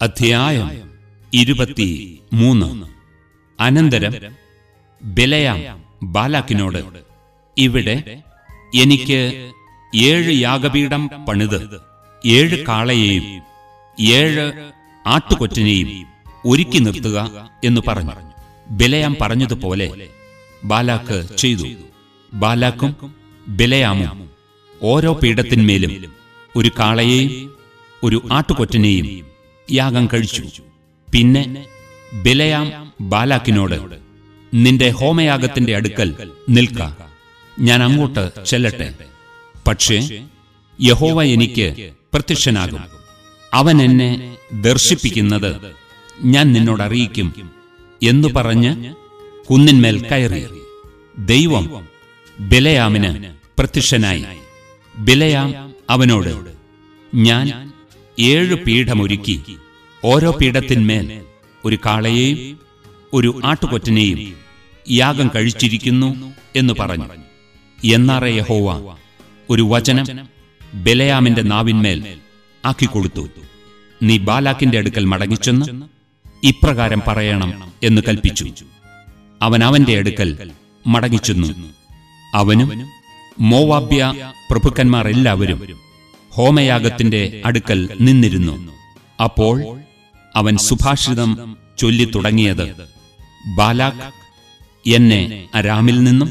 അധ്യായം ഇരുപത്തി മൂന്ന് അനന്തരം ബിലയാം ബാലാക്കിനോട് ഇവിടെ എനിക്ക് ഏഴ് യാഗപീഠം പണിത് ഏഴ് കാളയെയും ഏഴ് ആട്ടുകൊറ്റനെയും ഒരുക്കി നിർത്തുക എന്ന് പറഞ്ഞു ബിലയാം പറഞ്ഞതുപോലെ ബാലാക്ക് ചെയ്തു ബാലാക്കും ബിലയാമും ഓരോ പീഠത്തിന്മേലും ഒരു കാളയെയും ഒരു ആട്ടുകൊറ്റനെയും യാഗം കഴിച്ചു പിന്നെ ബിലയാം ബാലാക്കിനോട് നിന്റെ ഹോമയാഗത്തിന്റെ അടുക്കൽ നിൽക്ക ഞാൻ അങ്ങോട്ട് ചെല്ലട്ടെ പക്ഷേ യഹോവ എനിക്ക് പ്രത്യക്ഷനാകും അവൻ എന്നെ ദർശിപ്പിക്കുന്നത് ഞാൻ നിന്നോട് അറിയിക്കും എന്നു പറഞ്ഞ് കുന്നിന്മേൽ കയറി ദൈവം ബിലയാമിന് പ്രത്യക്ഷനായി ബിലയാം അവനോട് ഞാൻ ഏഴ് പീഠമൊരുക്കി ഓരോ പീഠത്തിന്മേൽ ഒരു കാളയെയും ഒരു ആട്ടുകൊറ്റനെയും യാഗം കഴിച്ചിരിക്കുന്നു എന്ന് പറഞ്ഞു എന്നാറെ യഹോവ ഒരു വചനം ബെലയാമിന്റെ നാവിന്മേൽ ആക്കിക്കൊടുത്തു നീ ബാലാക്കിന്റെ അടുക്കൽ മടങ്ങിച്ചെന്ന് ഇപ്രകാരം പറയണം എന്ന് കൽപ്പിച്ചു അവൻ അവന്റെ അടുക്കൽ മടങ്ങിച്ചെന്നു അവനും മോവാബ്യ പ്രഭുക്കന്മാർ എല്ലാവരും ഹോമയാഗത്തിന്റെ അടുക്കൽ നിന്നിരുന്നു അപ്പോൾ അവൻ സുഭാഷിതം ചൊല്ലി തുടങ്ങിയത് ബാലാഖ് എന്നെ അരാമിൽ നിന്നും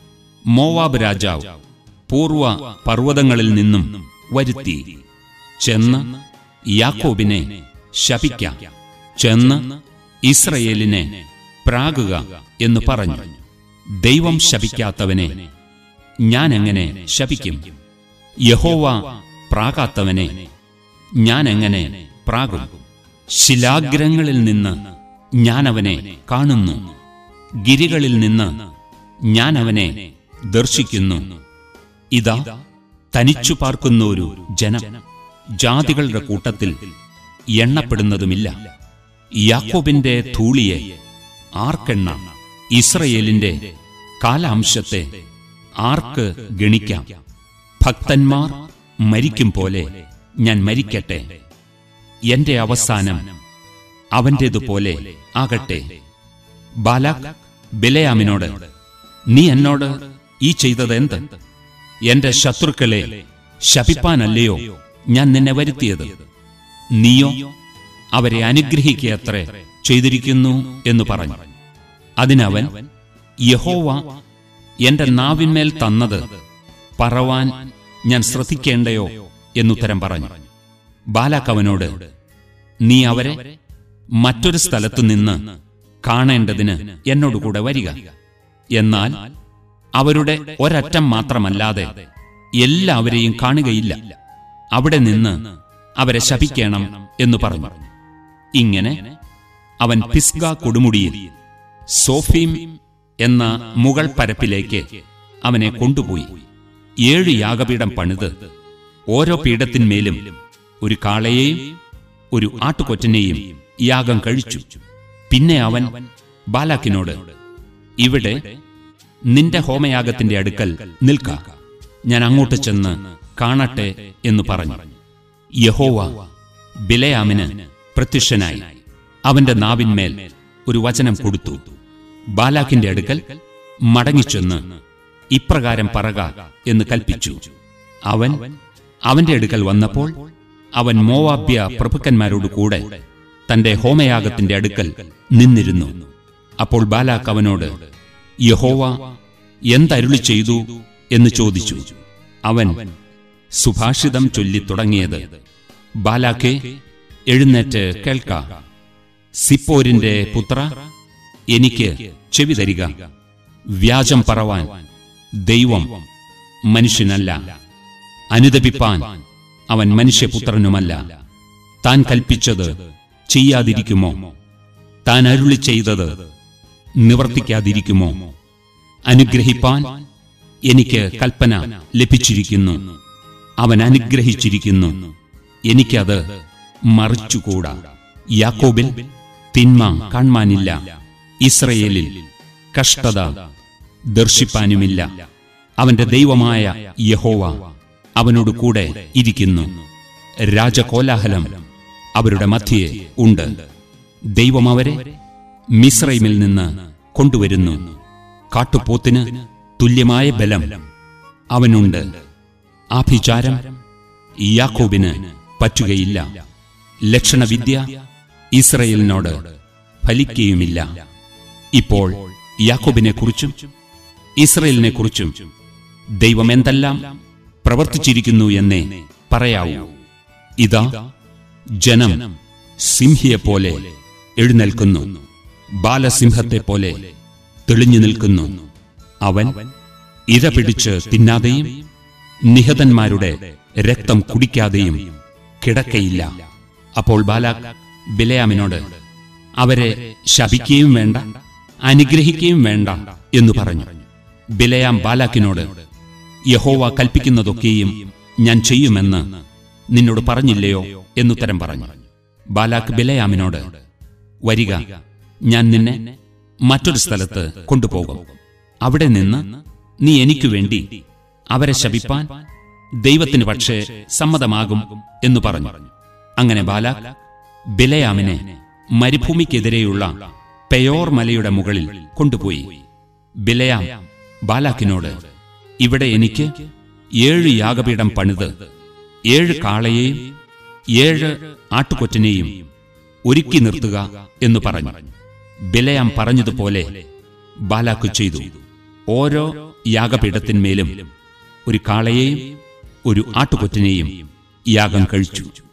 മോവാബ് രാജാവ് പൂർവ പർവ്വതങ്ങളിൽ നിന്നും വരുത്തി ചെന്ന് യാക്കോബിനെ ശപിക്കാം ചെന്ന് ഇസ്രയേലിനെ പ്രാകുക എന്ന് പറഞ്ഞു ദൈവം ശപിക്കാത്തവനെ ഞാൻ എങ്ങനെ ശപിക്കും യഹോവ പ്രാകാത്തവനെ ഞാൻ എങ്ങനെ പ്രാകും ശിലാഗ്രങ്ങളിൽ നിന്ന് ഞാൻ അവനെ കാണുന്നു ഗിരികളിൽ നിന്ന് ഞാൻ അവനെ ദർശിക്കുന്നു ഇതാ തനിച്ചു പാർക്കുന്ന ഒരു ജനം ജാതികളുടെ കൂട്ടത്തിൽ എണ്ണപ്പെടുന്നതുമില്ല യാക്കോബിന്റെ ധൂളിയെ ആർക്കെണ്ണ ഇസ്രയേലിന്റെ കാലാംശത്തെ ആർക്ക് ഗണിക്കാം ഭക്തന്മാർ മരിക്കും പോലെ ഞാൻ മരിക്കട്ടെ എന്റെ അവസാനം അവന്റേതുപോലെ ആകട്ടെ ബാലാഖ് ബിലയാമിനോട് നീ എന്നോട് ഈ ചെയ്തത് എന്ത് എന്റെ ശത്രുക്കളെ ശപിപ്പാനല്ലയോ ഞാൻ നിന്നെ വരുത്തിയത് നീയോ അവരെ അനുഗ്രഹിക്കയത്രേ ചെയ്തിരിക്കുന്നു എന്ന് പറഞ്ഞു അതിനവൻ യഹോവ എന്റെ നാവിന്മേൽ തന്നത് പറവാൻ ഞാൻ ശ്രദ്ധിക്കേണ്ടയോ എന്നുത്തരം പറഞ്ഞു ബാലാക്ക് അവനോട് നീ അവരെ മറ്റൊരു സ്ഥലത്തു നിന്ന് കാണേണ്ടതിന് എന്നോടുകൂടെ വരിക എന്നാൽ അവരുടെ ഒരറ്റം മാത്രമല്ലാതെ എല്ലാവരെയും കാണുകയില്ല അവിടെ നിന്ന് അവരെ ശപിക്കണം എന്ന് പറഞ്ഞു ഇങ്ങനെ അവൻ പിസ്ഗ കൊടുമുടിയിൽ സോഫീം എന്ന മുകൾ പരപ്പിലേക്ക് അവനെ കൊണ്ടുപോയി ഏഴ് യാഗപീഠം പണിത് ഓരോ പീഠത്തിന്മേലും ഒരു കാളയെയും ഒരു ആട്ടുകൊറ്റനെയും യാഗം കഴിച്ചു പിന്നെ അവൻ ബാലാക്കിനോട് ഇവിടെ നിന്റെ ഹോമയാഗത്തിന്റെ അടുക്കൽ നിൽക്ക ഞാൻ അങ്ങോട്ട് ചെന്ന് കാണട്ടെ എന്ന് പറഞ്ഞു യഹോവ ബിലയാമിന് പ്രത്യക്ഷനായി അവന്റെ നാവിന്മേൽ ഒരു വചനം കൊടുത്തു ബാലാക്കിന്റെ അടുക്കൽ മടങ്ങിച്ചെന്ന് ഇപ്രകാരം പറക എന്ന് കൽപ്പിച്ചു അവൻ അവന്റെ അടുക്കൽ വന്നപ്പോൾ അവൻ മോവാബ്യ പ്രഭുക്കന്മാരോട് കൂടെ തന്റെ ഹോമയാഗത്തിന്റെ അടുക്കൽ നിന്നിരുന്നു അപ്പോൾ ബാലാക്ക് അവനോട് യഹോവ എന്തരുളി ചെയ്തു എന്ന് ചോദിച്ചു അവൻ സുഭാഷിതം ചൊല്ലി തുടങ്ങിയത് ബാലാക്കെ എഴുന്നേറ്റ് കേൾക്ക സിപ്പോരിന്റെ പുത്ര എനിക്ക് ചെവി തരിക വ്യാജം പറവാൻ ദൈവം മനുഷ്യനല്ല അനുദപിപ്പാൻ അവൻ മനുഷ്യപുത്രനുമല്ല താൻ കൽപ്പിച്ചത് ചെയ്യാതിരിക്കുമോ താൻ അരുളി ചെയ്തത് നിവർത്തിക്കാതിരിക്കുമോ അനുഗ്രഹിപ്പാൻ എനിക്ക് കൽപ്പന ലഭിച്ചിരിക്കുന്നു അവൻ അനുഗ്രഹിച്ചിരിക്കുന്നു എനിക്കത് മറിച്ചുകൂടാ യാക്കോബിൽ തിന്മ കാൺമാനില്ല ഇസ്രയേലിൽ കഷ്ടത ദർശിപ്പാനുമില്ല അവന്റെ ദൈവമായ യഹോവ അവനോട് കൂടെ ഇരിക്കുന്നു രാജകോലാഹലം അവരുടെ മധ്യയെ ഉണ്ട് ദൈവം അവരെ മിസ്രൈമിൽ നിന്ന് കൊണ്ടുവരുന്നു കാട്ടുപോത്തിന് തുല്യമായ ബലം അവനുണ്ട് ആഭിചാരം യാക്കോബിന് പറ്റുകയില്ല ലക്ഷണവിദ്യ ഇസ്രയേലിനോട് ഫലിക്കുകയുമില്ല ഇപ്പോൾ യാക്കോബിനെക്കുറിച്ചും ഇസ്രയേലിനെക്കുറിച്ചും ദൈവം എന്തെല്ലാം പ്രവർത്തിച്ചിരിക്കുന്നു എന്നേ പറയാവൂ ഇതാ ജനം സിംഹിയെപ്പോലെ എഴുന്നേൽക്കുന്നു ബാലസിംഹത്തെപ്പോലെ തെളിഞ്ഞു നിൽക്കുന്നു അവൻ ഇര പിടിച്ച് തിന്നാതെയും നിഹതന്മാരുടെ രക്തം കുടിക്കാതെയും കിടക്കയില്ല അപ്പോൾ ബാലാക് ബിലയാമിനോട് അവരെ ശപിക്കുകയും വേണ്ട അനുഗ്രഹിക്കുകയും വേണ്ട എന്ന് പറഞ്ഞു ബിലയാം ബാലാക്കിനോട് യഹോവ കൽപ്പിക്കുന്നതൊക്കെയും ഞാൻ ചെയ്യുമെന്ന് നിന്നോട് പറഞ്ഞില്ലയോ എന്നുത്തരം പറഞ്ഞു ബാലാക്ക് ബിലയാമിനോട് വരിക ഞാൻ നിന്നെ മറ്റൊരു സ്ഥലത്ത് കൊണ്ടുപോകും അവിടെ നിന്ന് നീ എനിക്കു വേണ്ടി അവരെ ശപിപ്പാൻ ദൈവത്തിന് പക്ഷേ സമ്മതമാകും എന്ന് പറഞ്ഞു അങ്ങനെ ബാലാക് ബിലയാമിനെ മരുഭൂമിക്കെതിരെയുള്ള പെയോർ മലയുടെ മുകളിൽ കൊണ്ടുപോയി ബിലയാം ബാലാക്കിനോട് ഇവിടെ എനിക്ക് ഏഴ് യാഗപീഠം പണിത് ഏഴ് കാളയെയും ഏഴ് ആട്ടുകൊറ്റനെയും ഒരുക്കി നിർത്തുക എന്ന് പറഞ്ഞു ബിലയാം പറഞ്ഞതുപോലെ ബാലാക്ക് ചെയ്തു ഓരോ യാഗപീഠത്തിന്മേലും ഒരു കാളയെയും ഒരു ആട്ടുകൊറ്റനെയും യാഗം കഴിച്ചു